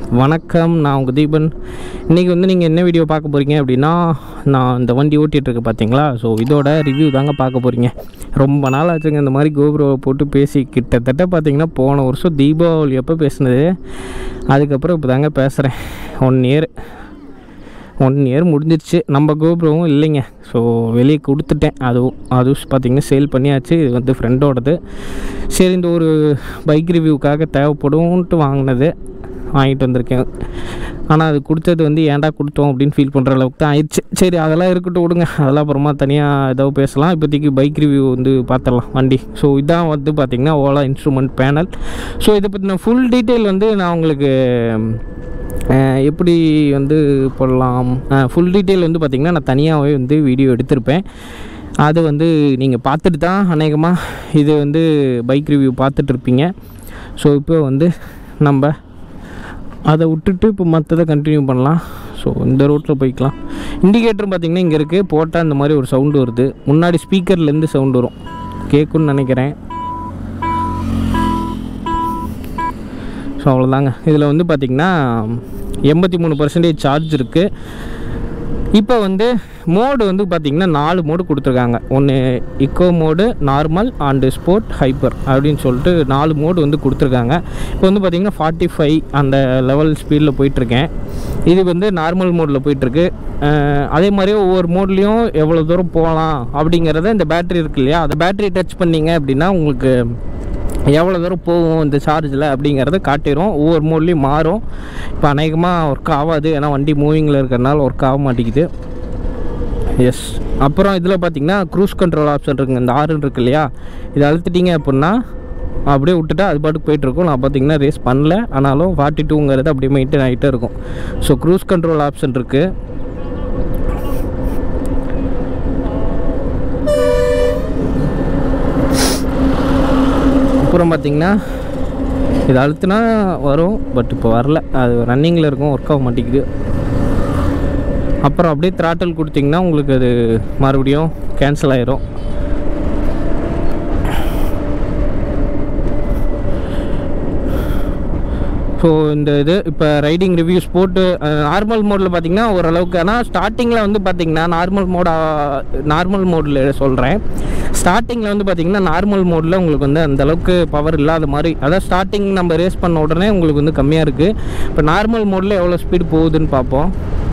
வணக்கம் நான் உங்கள் தீபன் இன்றைக்கி வந்து நீங்கள் என்ன வீடியோ பார்க்க போகிறீங்க அப்படின்னா நான் இந்த வண்டி ஓட்டிகிட்டு இருக்கு பார்த்தீங்களா ஸோ இதோட ரிவ்யூ தாங்க பார்க்க போகிறீங்க ரொம்ப நாள் ஆச்சுங்க இந்த மாதிரி கோபுரோவை போட்டு பேசி கிட்டத்தட்ட பார்த்தீங்கன்னா போன வருஷம் தீபாவளி அப்போ பேசினது அதுக்கப்புறம் இப்போ தாங்க பேசுகிறேன் ஒன் இயர் ஒன் இயர் முடிஞ்சிருச்சு நம்ம கோபுரமும் இல்லைங்க ஸோ வெளியே கொடுத்துட்டேன் அதுவும் அதுவும் பார்த்திங்கன்னா சேல் பண்ணியாச்சு இது வந்து ஃப்ரெண்டோடது சரி இந்த ஒரு பைக் ரிவ்யூக்காக தேவைப்படும்ன்ட்டு வாங்கினது வாங்கிட்டு வந்திருக்கேன் ஆனால் அது கொடுத்தது வந்து ஏன்டா கொடுத்தோம் அப்படின்னு ஃபீல் பண்ணுற அளவுக்கு தான் ஆயிடுச்சு சரி அதெல்லாம் இருக்கட்டும் விடுங்க அதெல்லாம் அப்புறமா தனியாக ஏதோ பேசலாம் இப்போதைக்கு பைக் ரிவ்யூ வந்து பார்த்துடலாம் வண்டி ஸோ இதான் வந்து பார்த்திங்கன்னா ஓலா இன்ஸ்ட்ருமெண்ட் பேனல் ஸோ இதை பற்றின ஃபுல் டீட்டெயில் வந்து நான் உங்களுக்கு அஹ் எப்படி வந்து போடலாம் ஃபுல் டீட்டெயில் வந்து பார்த்திங்கன்னா நான் தனியாகவே வந்து வீடியோ எடுத்திருப்பேன் அது வந்து நீங்கள் பார்த்துட்டு தான் அநேகமாக இது வந்து பைக் ரிவ்யூ பார்த்துட்ருப்பீங்க ஸோ இப்போ வந்து நம்ம அதை விட்டுட்டு இப்போ மற்றதை கண்டினியூ பண்ணலாம் ஸோ இந்த ரோட்டில் போய்க்கலாம் இண்டிகேட்டர் பார்த்திங்கன்னா இங்கே இருக்குது போட்டால் இந்த மாதிரி ஒரு சவுண்டு வருது முன்னாடி ஸ்பீக்கர்லேருந்து சவுண்டு வரும் கேட்குன்னு நினைக்கிறேன் ஸோ அவ்வளோதாங்க இதில் வந்து பார்த்திங்கன்னா எண்பத்தி மூணு பர்சன்டேஜ் சார்ஜ் இருக்குது இப்போ வந்து மோடு வந்து பார்த்திங்கன்னா நாலு மோடு கொடுத்துருக்காங்க ஒன்று eco mode normal and sport hyper அப்படின்னு சொல்லிட்டு நாலு மோடு வந்து கொடுத்துருக்காங்க இப்போ வந்து பார்த்திங்கன்னா ஃபார்ட்டி ஃபைவ் அந்த லெவல் ஸ்பீடில் போயிட்டுருக்கேன் இது வந்து நார்மல் மோடில் போயிட்டுருக்கு அதே மாதிரியே ஒவ்வொரு மோட்லேயும் எவ்வளோ தூரம் போகலாம் அப்படிங்கிறத இந்த பேட்டரி இருக்கு இல்லையா அந்த பேட்டரி டச் பண்ணீங்க அப்படின்னா உங்களுக்கு எவ்வளோ தூரம் போகும் இந்த சார்ஜில் அப்படிங்கிறத காட்டிடும் ஒவ்வொரு மோட்லேயும் மாறும் இப்போ அநேகமாக ஒர்க் ஆகாது ஏன்னா வண்டி மூவிங்கில் இருக்கிறனால ஒர்க் ஆக மாட்டேங்குது எஸ் அப்புறம் இதில் பார்த்தீங்கன்னா க்ரூஸ் கண்ட்ரோல் ஆப்ஷன் இருக்குங்க இந்த ஆறு இருக்கு இல்லையா இதை அழுத்திட்டீங்க அப்படின்னா அப்படியே விட்டுட்டா அது பாட்டுக்கு போயிட்டுருக்கும் நான் பார்த்தீங்கன்னா ரேஸ் பண்ணல ஆனாலும் ஃபார்ட்டி டூங்கிறது அப்படியே மெயின்டைன் ஆகிட்டே இருக்கும் ஸோ க்ரூஸ் கண்ட்ரோல் ஆப்ஷன் இருக்குது அப்புறம் பார்த்தீங்கன்னா இது அழுத்துனா வரும் பட் இப்போ வரல அது ரன்னிங்கில் இருக்கும் ஒர்க் ஆக மாட்டேங்குது அப்புறம் அப்படியே த்ராட்டல் கொடுத்தீங்கன்னா உங்களுக்கு அது மறுபடியும் கேன்சல் ஆயிரும் ஸோ இந்த இது இப்போ ரைடிங் ரிவ்யூஸ் போட்டு நார்மல் மோடில் பார்த்தீங்கன்னா ஓரளவுக்கு ஆனால் ஸ்டார்டிங்கில் வந்து பார்த்தீங்கன்னா நார்மல் மோடா நார்மல் மோடில் சொல்கிறேன் ஸ்டார்டிங்கில் வந்து பார்த்தீங்கன்னா நார்மல் மோடில் உங்களுக்கு வந்து அந்த அளவுக்கு பவர் இல்லாத மாதிரி அதான் ஸ்டார்டிங் நம்ம ரேஸ் பண்ண உடனே உங்களுக்கு வந்து கம்மியாக இருக்குது இப்போ நார்மல் மோடில் எவ்வளோ ஸ்பீடு போகுதுன்னு பார்ப்போம்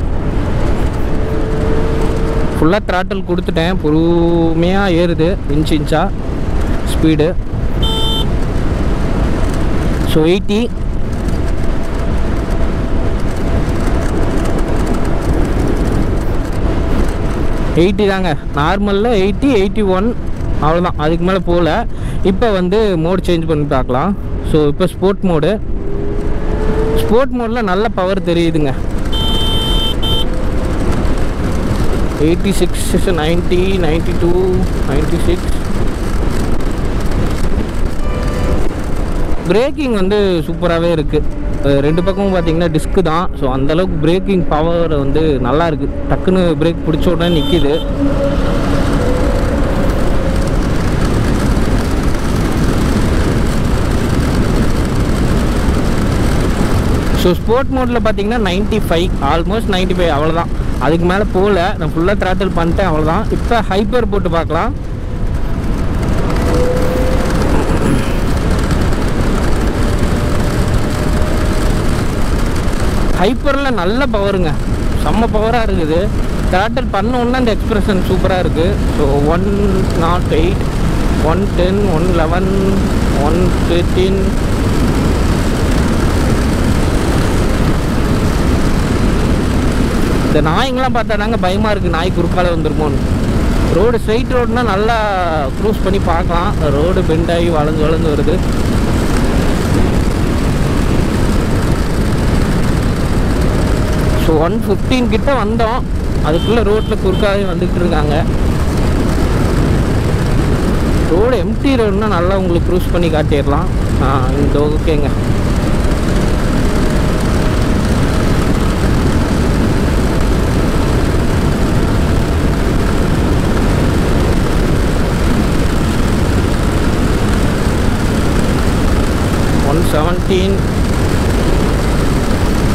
ஃபுல்லாக த்ராட்டில் கொடுத்துட்டேன் பொறுமையாக ஏறுது இன்ச் இன்ச்சாக ஸ்பீடு ஸோ எயிட்டி எயிட்டி தாங்க நார்மலில் எயிட்டி எயிட்டி ஒன் அவ்வளோதான் அதுக்கு மேலே போகல இப்போ வந்து மோட் சேஞ்ச் பண்ணி பார்க்கலாம் ஸோ இப்போ ஸ்போர்ட் மோடு ஸ்போர்ட் மோடில் நல்ல பவர் தெரியுதுங்க eighty six ninety ninety two ninety six braking வந்து சூப்பராகவே இருக்குது ரெண்டு பக்கமும் பார்த்தீங்கன்னா டிஸ்க்கு தான் ஸோ அந்தளவுக்கு பிரேக்கிங் பவர் வந்து நல்லா இருக்குது டக்குன்னு பிரேக் பிடிச்ச உடனே நிற்கிது ஸோ ஸ்போர்ட் மோடில் பார்த்தீங்கன்னா ninety five almost ninety five அவ்வளோதான் அதுக்கு மேலே போகல நான் ஃபுல்லாக த்ராட்டில் பண்ணிட்டேன் அவ்வளோதான் இப்போ ஹைப்பர் போட்டு பார்க்கலாம் ஹைப்பரில் நல்ல பவருங்க செம்ம பவராக இருக்குது த்ராட்டில் பண்ணோன்னா இந்த எக்ஸ்பிரஷன் சூப்பராக இருக்குது so one nought eight one ten one eleven one thirteen இந்த நாய்ங்களாம் பார்த்தா தாங்க பயமாக இருக்குது நாய் குறுக்கால வந்துருமோன்னு ரோடு ஸ்ட்ரைட் ரோடுனா நல்லா க்ரூஸ் பண்ணி பார்க்கலாம் ரோடு பெண்ட் ஆகி வளைஞ்சு வளைஞ்சு வருது ஸோ ஒன் ஃபிஃப்டீன் கிட்ட வந்தோம் அதுக்குள்ளே ரோட்டில் குறுக்காவே வந்துக்கிட்டு இருக்காங்க ரோடு எம்டி ரோடுனா நல்லா உங்களுக்கு க்ரூஸ் பண்ணி காட்டிடலாம் ஆ இந்த ஓகேங்க ஒன் செவன்டீன்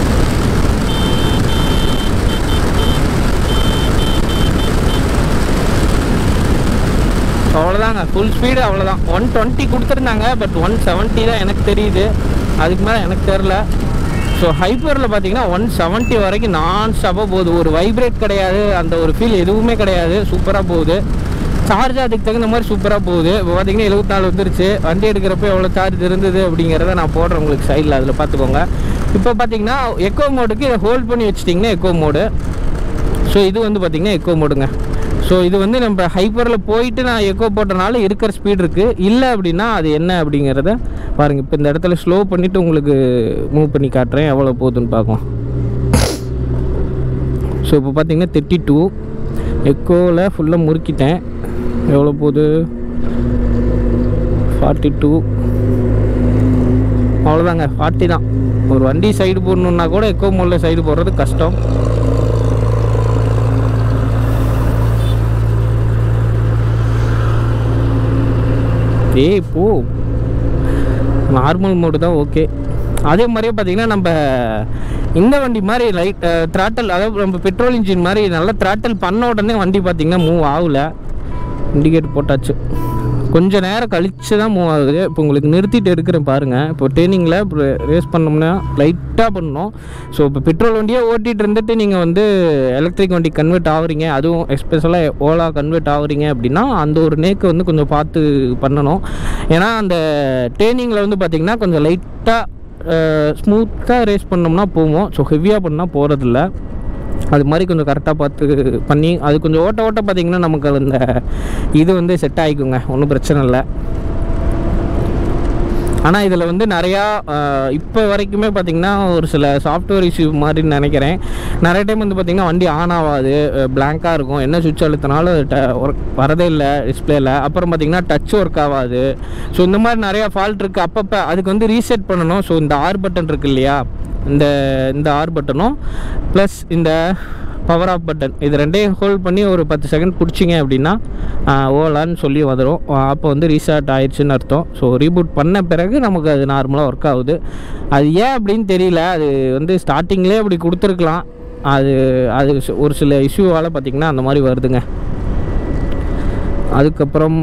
அவ்வளோதாங்க ஃபுல் ஸ்பீடு அவ்வளோதான் ஒன் டுவெண்ட்டி கொடுத்துருந்தாங்க பட் ஒன் செவன்ட்டி தான் எனக்கு தெரியுது அதுக்கு மேலே எனக்கு தெரில ஸோ ஹைப்பரில் பார்த்தீங்கன்னா ஒன் செவன்ட்டி வரைக்கும் நான் ஸ்டாப்பாக போகுது ஒரு வைப்ரேட் கிடையாது அந்த ஒரு ஃபீல் எதுவுமே கிடையாது சூப்பராக போகுது சார்ஜ் அதுக்கு தகுந்த மாதிரி சூப்பராக போகுது இப்போ பார்த்தீங்கன்னா எழுபத்தி நாலு வந்துருச்சு வண்டி எடுக்கிறப்ப எவ்வளோ சார்ஜ் இருந்தது அப்படிங்கிறத நான் போடுறேன் உங்களுக்கு சைடில் அதில் பார்த்துக்கோங்க இப்போ பார்த்தீங்கன்னா எக்கோ மோடுக்கு இதை ஹோல்ட் பண்ணி வச்சிட்டிங்கன்னா எக்கோ மோடு ஸோ இது வந்து பார்த்திங்கன்னா எக்கோ மோடுங்க ஸோ இது வந்து நம்ம ஹைப்பரில் போயிட்டு நான் எக்கோ போட்டனால இருக்கிற ஸ்பீட் இருக்குது இல்லை அப்படின்னா அது என்ன அப்படிங்கிறத பாருங்கள் இப்போ இந்த இடத்துல ஸ்லோ பண்ணிவிட்டு உங்களுக்கு மூவ் பண்ணி காட்டுறேன் எவ்வளோ போகுதுன்னு பார்க்கலாம் ஸோ இப்போ பார்த்தீங்கன்னா தேர்ட்டி டூ எக்கோவில் ஃபுல்லாக முறுக்கிட்டேன் எவ்வளோ போகுது ஃபார்ட்டி டூ அவ்வளோதாங்க ஃபார்ட்டி தான் ஒரு வண்டி சைடு போடணுன்னா கூட எக்கோ மோடில் சைடு போடுறது கஷ்டம் ஏய் போ நார்மல் மோடு தான் ஓகே அதே மாதிரியே பார்த்தீங்கன்னா நம்ம இந்த வண்டி மாதிரி லைட் த்ராட்டல் அதாவது நம்ம பெட்ரோல் இன்ஜின் மாதிரி நல்லா த்ராட்டல் பண்ண உடனே வண்டி பார்த்தீங்கன்னா மூவ் ஆகல இண்டிகேட் போட்டாச்சு கொஞ்ச நேரம் கழிச்சு தான் மூவ் ஆகுது இப்போ உங்களுக்கு நிறுத்திட்டு எடுக்கிறேன் பாருங்கள் இப்போ ட்ரெயினிங்கில் இப்போ ரேஸ் பண்ணோம்னா லைட்டாக பண்ணணும் ஸோ இப்போ பெட்ரோல் வண்டியே ஓட்டிகிட்டு இருந்துட்டு நீங்கள் வந்து எலக்ட்ரிக் வண்டி கன்வெர்ட் ஆகுறீங்க அதுவும் எஸ்பெஷலாக ஓலா கன்வெர்ட் ஆகுறீங்க அப்படின்னா அந்த ஒரு நேக்கு வந்து கொஞ்சம் பார்த்து பண்ணணும் ஏன்னா அந்த ட்ரெயினிங்கில் வந்து பார்த்திங்கன்னா கொஞ்சம் லைட்டாக ஸ்மூத்தாக ரேஸ் பண்ணோம்னா போவோம் ஸோ ஹெவியாக பண்ணால் போகிறதில்ல அது மாதிரி கொஞ்சம் கரெக்டாக பார்த்து பண்ணி அது கொஞ்சம் ஓட்ட ஓட்ட பார்த்திங்கன்னா நமக்கு அந்த இது வந்து செட் ஆகிக்குங்க ஒன்றும் பிரச்சனை இல்லை ஆனால் இதில் வந்து நிறையா இப்போ வரைக்குமே பார்த்திங்கன்னா ஒரு சில சாஃப்ட்வேர் இஷ்யூ மாதிரி நினைக்கிறேன் நிறைய டைம் வந்து பார்த்திங்கன்னா வண்டி ஆன் ஆகாது பிளாங்காக இருக்கும் என்ன சுவிட்ச் அழுத்தினாலும் அது ட ஒர்க் வரதே இல்லை டிஸ்பிளேல அப்புறம் பார்த்திங்கன்னா டச் ஒர்க் ஆகாது ஸோ இந்த மாதிரி நிறையா ஃபால்ட் இருக்குது அப்பப்போ அதுக்கு வந்து ரீசெட் பண்ணணும் ஸோ இந்த ஆர் பட்டன் இருக்கு இல்லையா இந்த இந்த ஆர் பட்டனும் ப்ளஸ் இந்த பவர் ஆஃப் பட்டன் இது ரெண்டையும் ஹோல்ட் பண்ணி ஒரு பத்து செகண்ட் பிடிச்சிங்க அப்படின்னா ஓலான்னு சொல்லி வந்துடும் அப்போ வந்து ரீஸ்டார்ட் ஆயிடுச்சுன்னு அர்த்தம் ஸோ ரீபூட் பண்ண பிறகு நமக்கு அது நார்மலாக ஒர்க் ஆகுது அது ஏன் அப்படின்னு தெரியல அது வந்து ஸ்டார்டிங்லேயே அப்படி கொடுத்துருக்கலாம் அது அது ஒரு சில இஷ்யூவால் பார்த்திங்கன்னா அந்த மாதிரி வருதுங்க அதுக்கப்புறம்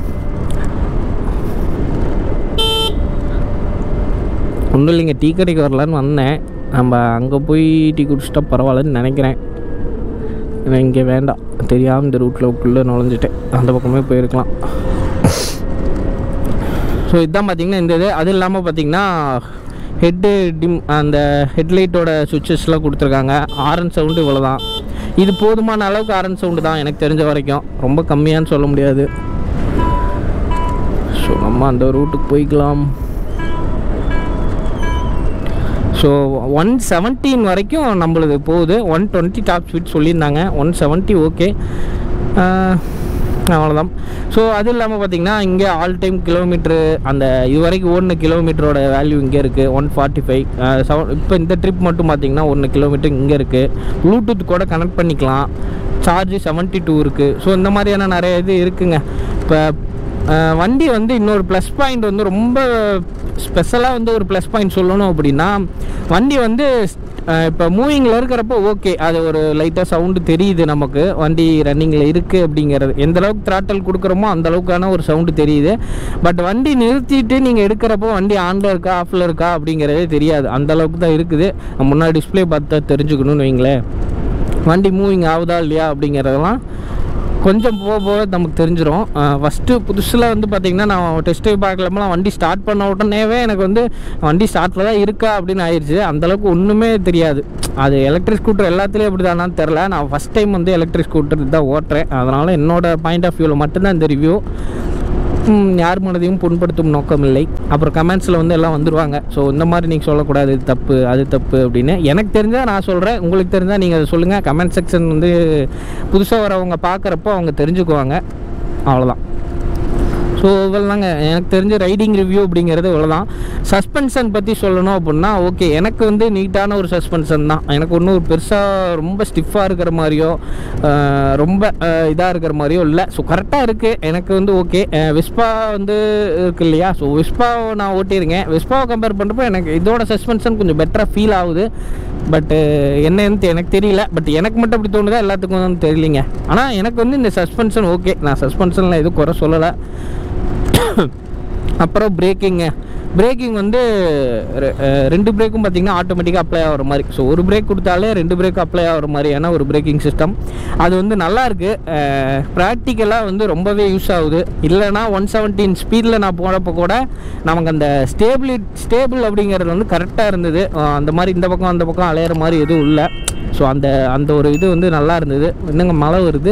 ஒன்றும் இல்லைங்க டீ கடைக்கு வரலான்னு வந்தேன் நம்ம அங்கே போய் டீ குடிச்சிட்டா பரவாயில்லன்னு நினைக்கிறேன் ஏன்னா இங்கே வேண்டாம் தெரியாமல் இந்த ரூட்டில் உள்ளே நுழைஞ்சிட்டேன் அந்த பக்கமே போயிருக்கலாம் ஸோ இதுதான் பார்த்தீங்கன்னா இந்த இது அது இல்லாமல் பார்த்தீங்கன்னா ஹெட்டு டிம் அந்த ஹெட்லைட்டோட சுவிட்சஸ்லாம் கொடுத்துருக்காங்க ஆரன் சவுண்டு இவ்வளோ தான் இது போதுமான அளவுக்கு ஆரன் சவுண்டு தான் எனக்கு தெரிஞ்ச வரைக்கும் ரொம்ப கம்மியான்னு சொல்ல முடியாது ஸோ நம்ம அந்த ரூட்டுக்கு போய்க்கலாம் ஸோ ஒன் செவன்டீன் வரைக்கும் நம்மளுது போகுது ஒன் டுவெண்ட்டி டாப் ஸ்பீட் சொல்லியிருந்தாங்க ஒன் செவன்ட்டி ஓகே அவ்வளோதான் ஸோ அது இல்லாமல் பார்த்தீங்கன்னா இங்கே ஆல் டைம் கிலோமீட்ரு அந்த இது வரைக்கும் ஓடின கிலோமீட்டரோட வேல்யூ இங்கே இருக்குது ஒன் ஃபார்ட்டி ஃபைவ் செவன் இப்போ இந்த ட்ரிப் மட்டும் பார்த்தீங்கன்னா ஒன்று கிலோமீட்டர் இங்கே இருக்குது ப்ளூடூத் கூட கனெக்ட் பண்ணிக்கலாம் சார்ஜ் செவன்ட்டி டூ இருக்குது ஸோ இந்த மாதிரியான நிறைய இது இருக்குங்க இப்போ அஹ், வண்டி வந்து இன்னொரு ப்ளஸ் பாயிண்ட் வந்து ரொம்ப ஸ்பெஷலாக வந்து ஒரு ப்ளஸ் பாயிண்ட் சொல்லணும் அப்படின்னா வண்டி வந்து இப்போ மூவிங்கில் இருக்கிறப்போ ஓகே அது ஒரு லைட்டாக சவுண்டு தெரியுது நமக்கு வண்டி ரன்னிங்கில் இருக்குது அப்படிங்கிறது எந்த அளவுக்கு த்ராட்டல் கொடுக்குறோமோ அந்த அளவுக்கான ஒரு சவுண்டு தெரியுது பட் வண்டி நிறுத்திட்டு நீங்கள் எடுக்கிறப்போ வண்டி ஆனில் இருக்கா ஆஃபில் இருக்கா அப்படிங்கிறதே தெரியாது அந்த அளவுக்கு தான் இருக்குது முன்னாடி டிஸ்ப்ளே பார்த்தா தெரிஞ்சுக்கணும்னு வைங்களேன் வண்டி மூவிங் ஆகுதா இல்லையா அப்படிங்கிறதெல்லாம் கொஞ்சம் போக போக நமக்கு தெரிஞ்சிடும் ஃபஸ்ட்டு புதுசில் வந்து பார்த்திங்கன்னா நான் டெஸ்ட் ட்ரைவ் பார்க்கலாமெல்லாம் வண்டி ஸ்டார்ட் பண்ண உடனேவே எனக்கு வந்து வண்டி ஸ்டார்ட்டில் தான் இருக்கா அப்படின்னு ஆயிடுச்சு அந்தளவுக்கு ஒன்றுமே தெரியாது அது எலக்ட்ரிக் ஸ்கூட்டர் எல்லாத்துலேயும் எப்படி தானான்னு தெரில நான் ஃபஸ்ட் டைம் வந்து எலக்ட்ரிக் ஸ்கூட்டர் தான் ஓட்டுறேன் அதனால் என்னோட பாயிண்ட் ஆஃப் வியூவில் மட்டும்தான் இந்த ரிவ்யூ ம், யார் மனதையும் புண்படுத்தும் நோக்கம் இல்லை அப்புறம் கமெண்ட்ஸில் வந்து எல்லாம் வந்துருவாங்க ஸோ இந்த மாதிரி நீங்கள் சொல்லக்கூடாது இது தப்பு அது தப்பு அப்படின்னு எனக்கு தெரிஞ்சால் நான் சொல்கிறேன் உங்களுக்கு தெரிஞ்சால் நீங்கள் அதை சொல்லுங்கள் கமெண்ட் செக்ஷன் வந்து புதுசாக வரவங்க பார்க்குறப்போ அவங்க தெரிஞ்சுக்குவாங்க அவ்வளோதான் ஸோ இவ்வளோதாங்க எனக்கு தெரிஞ்ச ரைடிங் ரிவ்யூ அப்படிங்கிறது இவ்வளோதான் சஸ்பென்ஷன் பற்றி சொல்லணும் அப்படின்னா ஓகே எனக்கு வந்து நீட்டான ஒரு சஸ்பென்ஷன் தான் எனக்கு ஒன்றும் ஒரு பெருசாக ரொம்ப ஸ்டிஃபாக இருக்கிற மாதிரியோ அஹ், ரொம்ப இதாக இருக்கிற மாதிரியோ இல்லை ஸோ கரெக்டாக இருக்குது எனக்கு வந்து ஓகே விஸ்பா வந்து இருக்கு இல்லையா ஸோ விஸ்பாவை நான் ஓட்டியிருக்கேன் விஸ்பாவை கம்பேர் பண்ணுறப்போ எனக்கு இதோட சஸ்பென்ஷன் கொஞ்சம் பெட்டராக ஃபீல் ஆகுது பட்டு என்னன்னு தெ- எனக்கு தெரியல பட் எனக்கு மட்டும் அப்படி தோணுதா எல்லாத்துக்கும் வந்து தெரியலிங்க ஆனால் எனக்கு வந்து இந்த சஸ்பென்ஷன் ஓகே நான் சஸ்பென்ஷனில் எதுவும் குறை சொல்லலை அப்புறம் பிரேக்கிங்க பிரேக்கிங் வந்து ரெ- அஹ் ரெண்டு பிரேக்கும் பார்த்தீங்கன்னா ஆட்டோமேட்டிக்காக அப்ளை ஆகிற மாதிரி ஸோ ஒரு பிரேக் கொடுத்தாலே ரெண்டு பிரேக் அப்ளை ஆகிற மாதிரியான ஒரு பிரேக்கிங் சிஸ்டம் அது வந்து நல்லா இருக்கு ப்ராக்டிக்கலாக வந்து ரொம்பவே யூஸ் ஆகுது இல்லைனா ஒன் செவன்டீன் ஸ்பீடில் நான் போனப்போ கூட நமக்கு அந்த ஸ்டேபிளி ஸ்டேபிள் அப்படிங்கிறது வந்து கரெக்டாக இருந்தது அஹ் அந்த மாதிரி இந்த பக்கம் அந்த பக்கம் அலையிற மாதிரி எதுவும் இல்லை ஸோ அந்த அந்த ஒரு இது வந்து நல்லா இருந்தது என்னங்க மழை வருது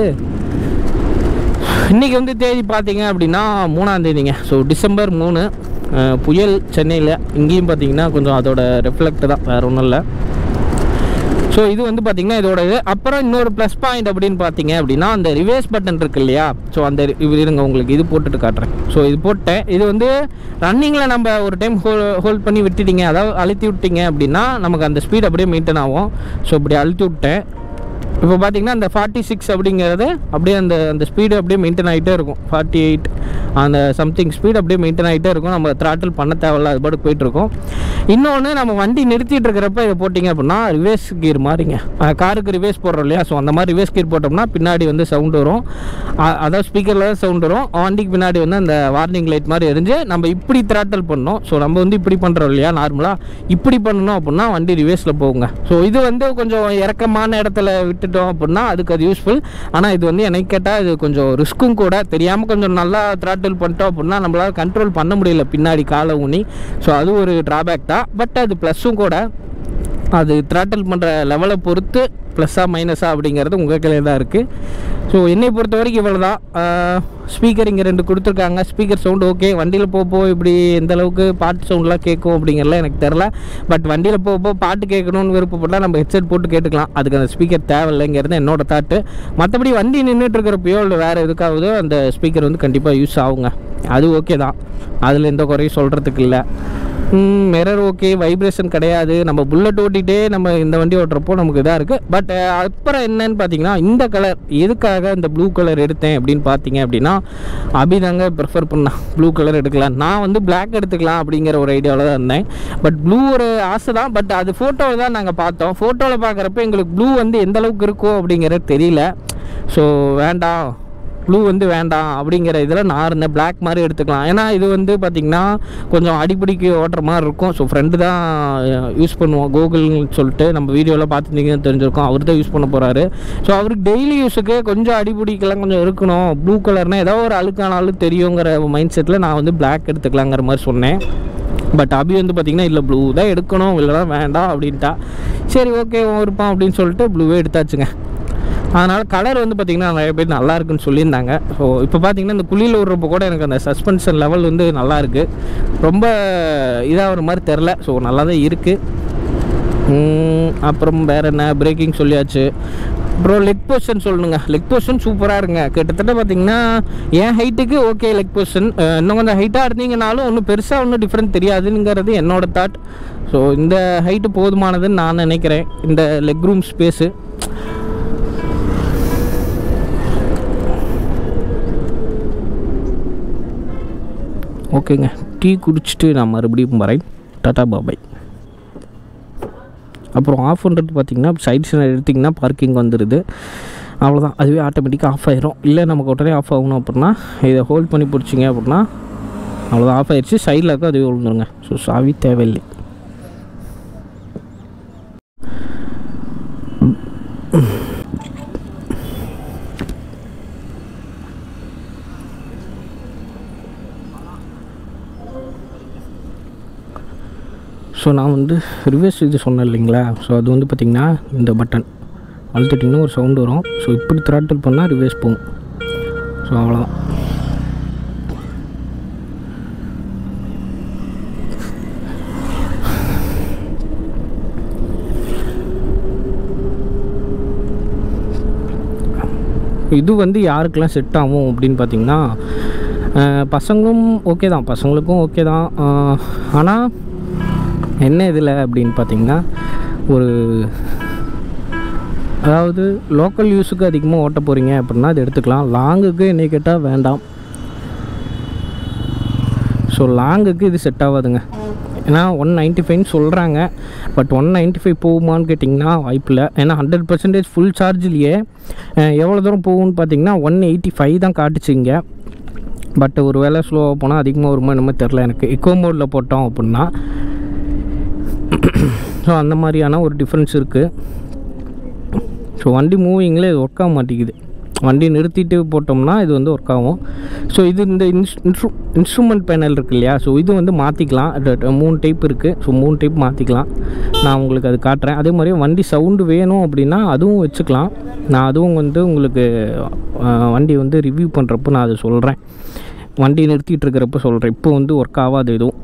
இன்றைக்கி வந்து தேதி பார்த்தீங்க அப்படின்னா மூணாம் தேதிங்க ஸோ டிசம்பர் மூணு அஹ், புயல் சென்னையில் இங்கேயும் பார்த்தீங்கன்னா கொஞ்சம் அதோட ரிஃப்ளெக்ட் தான் வேறு ஒன்றும் இல்லை ஸோ இது வந்து பார்த்தீங்கன்னா இதோட இது அப்புறம் இன்னொரு ப்ளஸ் பாயிண்ட் அப்படின்னு பார்த்தீங்க அப்படின்னா அந்த ரிவேர்ஸ் பட்டன் இருக்கு இல்லையா ஸோ அந்த இது இருங்க உங்களுக்கு இது போட்டுட்டு காட்டுறேன் ஸோ இது போட்டேன் இது வந்து ரன்னிங்கில் நம்ம ஒரு டைம் ஹோல் ஹோல்ட் பண்ணி விட்டுட்டீங்க அதாவது அழுத்தி விட்டீங்க அப்படின்னா நமக்கு அந்த ஸ்பீட் அப்படியே மெயின்டைன் ஆகும் ஸோ இப்படி அழுத்தி விட்டேன் இப்போ பார்த்தீங்கன்னா அந்த ஃபார்ட்டி சிக்ஸ் அப்படிங்கிறது அப்படியே அந்த அந்த ஸ்பீடு அப்படியே மெயின்டைன் ஆகிட்டே இருக்கும் ஃபார்ட்டி எயிட் அந்த சம்திங் ஸ்பீட் அப்படியே மெயின்டைன் ஆகிட்டே இருக்கும் நம்ம த்ராட்டில் பண்ண தேவையில்ல அது பாட்டுக்கு போயிட்டுருக்கோம் இன்னொன்று நம்ம வண்டி நிறுத்திட்டு இருக்கிறப்ப இதை போட்டிங்க அப்படின்னா ரிவேர்ஸ் கீர் மாதிரிங்க அஹ் காருக்கு ரிவேர்ஸ் போடுறோம் இல்லையா ஸோ அந்த மாதிரி ரிவேர்ஸ் கீர் போட்டோம்னா பின்னாடி வந்து சவுண்ட் வரும் அ- அதாவது ஸ்பீக்கரில் தான் சவுண்ட் வரும் வண்டிக்கு பின்னாடி வந்து அந்த வார்னிங் லைட் மாதிரி எரிஞ்சு நம்ம இப்படி த்ராட்டல் பண்ணோம் ஸோ நம்ம வந்து இப்படி பண்ணுறோம் இல்லையா நார்மலாக இப்படி பண்ணணும் அப்படின்னா வண்டி ரிவேர்ஸில் போகுங்க ஸோ இது வந்து கொஞ்சம் இறக்கமான இடத்துல விட்டுட்டோம் அப்படின்னா அதுக்கு அது யூஸ்ஃபுல் ஆனால் இது வந்து எனக்கு கேட்டால் இது கொஞ்சம் ரிஸ்க்கும் கூட தெரியாமல் கொஞ்சம் நல்லா த்ராட்டில் பண்ணிட்டோம் அப்படின்னா நம்மளால் கண்ட்ரோல் பண்ண முடியல பின்னாடி காலை ஊனி ஸோ அது ஒரு ட்ராபேக் தான் பட் அது ப்ளஸ்ஸும் கூட அது த்ராட்டில் பண்ணுற லெவலை பொறுத்து ப்ளஸ்ஸாக மைனஸாக அப்படிங்கிறது உங்கள் கையில் தான் இருக்குது ஸோ என்னை பொறுத்த வரைக்கும் இவ்வளோ தான் ஸ்பீக்கர் இங்கே ரெண்டு கொடுத்துருக்காங்க ஸ்பீக்கர் சவுண்ட் ஓகே வண்டியில் போப்போ இப்படி எந்த அளவுக்கு பாட்டு சவுண்ட்லாம் கேட்கும் அப்படிங்கிறலாம் எனக்கு தெரில பட் வண்டியில் போப்போ பாட்டு கேட்கணும்னு விருப்பப்பட்டால் நம்ம ஹெட்செட் போட்டு கேட்டுக்கலாம் அதுக்கு அந்த ஸ்பீக்கர் தேவையில்லைங்கிறது என்னோட தாட்டு மற்றபடி வண்டி நின்றுட்டு இருக்கிறப்பயோ இல்லை வேறு எதுக்காகவோ அந்த ஸ்பீக்கர் வந்து கண்டிப்பாக யூஸ் ஆகுங்க அது ஓகே தான் அதில் எந்த குறையும் சொல்கிறதுக்கு இல்லை மிரர் ஓகே வைப்ரேஷன் கிடையாது நம்ம புல்லட் ஓட்டிகிட்டே நம்ம இந்த வண்டி ஓட்டுறப்போ நமக்கு இதாக இருக்குது பட் அப்புறம் என்னன்னு பார்த்தீங்கன்னா இந்த கலர் எதுக்காக இந்த ப்ளூ கலர் எடுத்தேன் அப்படின்னு பார்த்தீங்க அப்படின்னா அபி தாங்க ப்ரிஃபர் பண்ணான் ப்ளூ கலர் எடுக்கலாம் நான் வந்து Black எடுத்துக்கலாம் அப்படிங்கிற ஒரு ஐடியாவில் தான் இருந்தேன் பட் ப்ளூ ஒரு ஆசை தான் பட் அது ஃபோட்டோவில் தான் நாங்கள் பார்த்தோம் ஃபோட்டோவில் பார்க்குறப்ப எங்களுக்கு ப்ளூ வந்து எந்த அளவுக்கு இருக்கும் அப்படிங்கிறது தெரியல ஸோ வேண்டாம் ப்ளூ வந்து வேண்டாம் அப்படிங்கிற இதில் நான் இருந்தேன் Black மாதிரி எடுத்துக்கலாம் ஏன்னா இது வந்து பார்த்திங்கன்னா கொஞ்சம் அடிப்படிக்கு ஓட்டுற மாதிரி இருக்கும் ஸோ ஃப்ரெண்டு தான் யூஸ் பண்ணுவோம் கூகுள்னு சொல்லிட்டு நம்ம வீடியோவில் பார்த்துருந்தீங்கன்னு தெரிஞ்சிருக்கோம் அவர் தான் யூஸ் பண்ண போகிறாரு ஸோ அவருக்கு டெய்லி யூஸுக்கு கொஞ்சம் அடிப்படிக்கெல்லாம் கொஞ்சம் இருக்கணும் ப்ளூ கலர்னால் ஏதோ ஒரு அழுக்கானாலும் தெரியுங்கிற மைண்ட் செட்டில் நான் வந்து Black எடுத்துக்கலாங்கிற மாதிரி சொன்னேன் பட் அபி வந்து பார்த்திங்கன்னா இல்லை ப்ளூ தான் எடுக்கணும் இல்லைனா வேண்டாம் அப்படின்ட்டா சரி ஓகே இருப்பான் அப்படின்னு சொல்லிட்டு ப்ளூவே எடுத்தாச்சுங்க அதனால் கலர் வந்து பார்த்திங்கன்னா நிறைய பேர் நல்லா இருக்குன்னு சொல்லியிருந்தாங்க ஸோ இப்போ பார்த்தீங்கன்னா இந்த குழியில் விடுறப்போ கூட எனக்கு அந்த சஸ்பென்ஷன் லெவல் வந்து நல்லா இருக்கு ரொம்ப இதாகிற மாதிரி தெரில ஸோ நல்லா தான் இருக்குது அப்புறம் வேறு என்ன பிரேக்கிங் சொல்லியாச்சு அப்புறம் லெக் பொசிஷன் சொல்லணுங்க லெக் பொசிஷன் சூப்பராக இருங்க கிட்டத்தட்ட பார்த்தீங்கன்னா என் ஹைட்டுக்கு ஓகே லெக் பொசிஷன் இன்னும் கொஞ்சம் ஹைட்டாக இருந்தீங்கனாலும் ஒன்றும் பெருசாக ஒன்றும் டிஃப்ரெண்ட் தெரியாதுங்கிறது என்னோட தாட் ஸோ இந்த ஹைட்டு போதுமானதுன்னு நான் நினைக்கிறேன் இந்த லெக் ரூம் ஸ்பேஸு ஓகேங்க டீ குடிச்சிட்டு நான் மறுபடியும் வரேன் டாடா பாபாய் அப்புறம் ஆஃப் பண்ணுறது பார்த்தீங்கன்னா சைட் சைடு எடுத்திங்கன்னா பார்க்கிங் வந்துடுது அவ்வளோதான் அதுவே ஆட்டோமேட்டிக்காக ஆஃப் ஆயிரும் இல்லை நமக்கு உடனே ஆஃப் ஆகணும் அப்படின்னா இதை ஹோல்ட் பண்ணி பிடிச்சிங்க அப்படின்னா அவ்வளோதான் ஆஃப் ஆயிடுச்சு சைடில் இருக்க அதுவே விழுந்துருங்க ஸோ சாவி தேவையில்லை ஸோ நான் வந்து ரிவர்ஸ் இது சொன்னேன் இல்லைங்களா ஸோ அது வந்து பார்த்திங்கன்னா இந்த பட்டன் அழுத்திட்டிங்கன்னா ஒரு சவுண்டு வரும் ஸோ இப்படி த்ராட்டில் பண்ணால் ரிவர்ஸ் போகும் ஸோ அவ்வளோதான் இது வந்து யாருக்கெல்லாம் செட் ஆகும் அப்படின்னு பார்த்தீங்கன்னா பசங்களும் ஓகே தான் பசங்களுக்கும் ஓகே தான் ஆனால் என்ன இதில் அப்படின்னு பார்த்தீங்கன்னா ஒரு அதாவது லோக்கல் யூஸுக்கு அதிகமாக ஓட்ட போகிறீங்க அப்படின்னா அது எடுத்துக்கலாம் லாங்குக்கு என்னை கேட்டால் வேண்டாம் ஸோ லாங்குக்கு இது செட் ஆகாதுங்க ஏன்னா ஒன் நைன்ட்டி ஃபைவ்னு சொல்கிறாங்க பட் ஒன் நைன்ட்டி ஃபைவ் போகுமான்னு கேட்டிங்கன்னா வாய்ப்பில்லை ஏன்னா ஹண்ட்ரட் பர்சன்டேஜ் ஃபுல் சார்ஜ்லேயே எவ்வளோ தூரம் போகும்னு பார்த்தீங்கன்னா ஒன் எயிட்டி ஃபைவ் தான் காட்டுச்சுங்க பட் ஒரு வேளை ஸ்லோவாக போனால் அதிகமாக வருமா என்னமோ தெரில எனக்கு எக்கோ மோடில் போட்டோம் அப்படின்னா ஸோ அந்த மாதிரியான ஒரு டிஃப்ரென்ஸ் இருக்குது ஸோ வண்டி மூவிங்கில் இது ஒர்க் ஆக மாட்டேங்குது வண்டி நிறுத்திட்டு போட்டோம்னா இது வந்து ஒர்க் ஆகும் ஸோ இது இந்த இன்ஸ் இன்ஸ்ட்ரு இன்ஸ்ட்ருமெண்ட் பேனல் இருக்கு இல்லையா ஸோ இது வந்து மாற்றிக்கலாம் அது மூணு டைப் இருக்குது ஸோ மூணு டைப் மாற்றிக்கலாம் நான் உங்களுக்கு அது காட்டுறேன் அதே மாதிரி வண்டி சவுண்டு வேணும் அப்படின்னா அதுவும் வச்சுக்கலாம் நான் அதுவும் வந்து உங்களுக்கு அஹ், வண்டி வந்து ரிவ்யூ பண்ணுறப்போ நான் அதை சொல்கிறேன் வண்டி நிறுத்திட்டு இருக்கிறப்ப சொல்கிறேன் இப்போ வந்து ஒர்க் ஆகாது எதுவும்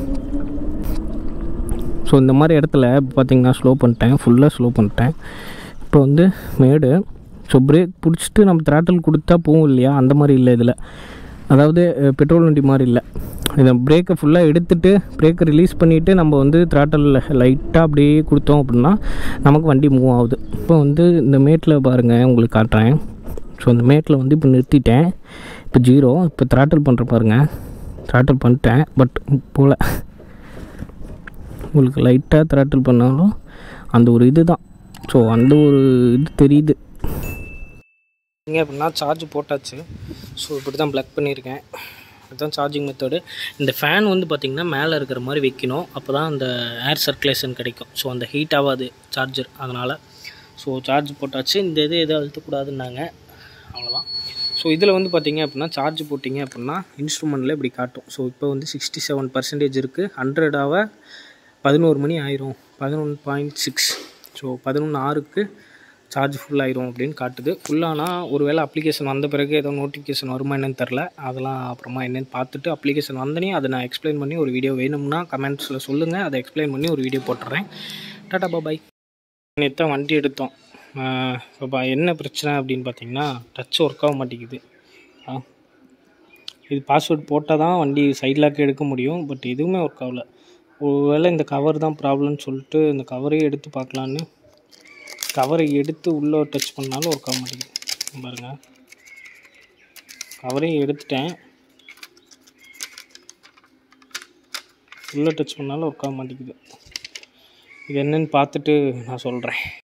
ஸோ இந்த மாதிரி இடத்துல பார்த்தீங்கன்னா ஸ்லோ பண்ணிட்டேன் ஃபுல்லாக ஸ்லோ பண்ணிட்டேன் இப்போ வந்து மேடு ஸோ பிரேக் பிடிச்சிட்டு நம்ம த்ராட்டில் கொடுத்தா போகும் இல்லையா அந்த மாதிரி இல்லை இதில் அதாவது பெட்ரோல் வண்டி மாதிரி இல்லை இதை பிரேக்கை ஃபுல்லாக எடுத்துட்டு பிரேக்கை ரிலீஸ் பண்ணிவிட்டு நம்ம வந்து த்ராட்டலில் லைட்டாக அப்படியே கொடுத்தோம் அப்படின்னா நமக்கு வண்டி மூவ் ஆகுது இப்போ வந்து இந்த மேட்டில் பாருங்கள் உங்களுக்கு காட்டுறேன் ஸோ அந்த மேட்டில் வந்து இப்போ நிறுத்திட்டேன் இப்போ ஜீரோ இப்போ த்ராட்டல் பண்ணுற பாருங்கள் த்ராட்டல் பண்ணிட்டேன் பட் போகல உங்களுக்கு லைட்டாக த்ராட்டில் பண்ணாலும் அந்த ஒரு இது தான் ஸோ அந்த ஒரு இது தெரியுது இங்கே அப்படின்னா சார்ஜ் போட்டாச்சு ஸோ இப்படி தான் ப்ளக் பண்ணியிருக்கேன் அதுதான் சார்ஜிங் மெத்தடு இந்த ஃபேன் வந்து பார்த்திங்கன்னா மேலே இருக்கிற மாதிரி வைக்கணும் அப்போ தான் அந்த ஏர் சர்க்குலேஷன் கிடைக்கும் ஸோ அந்த ஹீட் ஆகாது சார்ஜர் அதனால் ஸோ சார்ஜ் போட்டாச்சு இந்த இது எதுவும் அழுத்தக்கூடாதுன்னாங்க அவ்வளோதான் ஸோ இதில் வந்து பார்த்தீங்க அப்படின்னா சார்ஜ் போட்டிங்க அப்படின்னா இன்ஸ்ட்ருமெண்ட்டில் இப்படி காட்டும் ஸோ இப்போ வந்து சிக்ஸ்டி செவன் பர்சன்டேஜ் இருக்குது ஹண்ட்ரடாக பதினோரு மணி ஆயிரும் பதினொன்று பாயிண்ட் சிக்ஸ் ஸோ பதினொன்று ஆறுக்கு சார்ஜ் ஃபுல் ஆயிரும் அப்படின்னு காட்டுது ஃபுல்லானா ஒருவேளை அப்ளிகேஷன் வந்த பிறகு ஏதோ நோட்டிஃபிகேஷன் வருமா என்னன்னு தெரில அதெல்லாம் அப்புறமா என்னன்னு பார்த்துட்டு அப்ளிகேஷன் வந்தனே அதை நான் எக்ஸ்பிளைன் பண்ணி ஒரு வீடியோ வேணும்னா கமெண்ட்ஸில் சொல்லுங்கள் அதை எக்ஸ்பிளைன் பண்ணி ஒரு வீடியோ போட்டுறேன் டாட்டா பாபாய் நேற்று தான் வண்டி எடுத்தோம் இப்போ என்ன பிரச்சனை அப்படின்னு பார்த்தீங்கன்னா டச் ஒர்க் ஆக மாட்டேங்குது ஆ இது பாஸ்வேர்ட் போட்டால் தான் வண்டி சைட் லாக் எடுக்க முடியும் பட் எதுவுமே ஒர்க் ஆகல ஒருவேளை இந்த கவர் தான் ப்ராப்ளம்னு சொல்லிட்டு இந்த கவரே எடுத்து பார்க்கலான்னு கவரை எடுத்து உள்ளே டச் பண்ணாலும் ஒர்க் ஆக மாட்டேங்குது பாருங்கள் கவரையும் எடுத்துட்டேன் உள்ளே டச் பண்ணாலும் ஒர்க் ஆக மாட்டேங்குது இது என்னன்னு பார்த்துட்டு நான் சொல்கிறேன்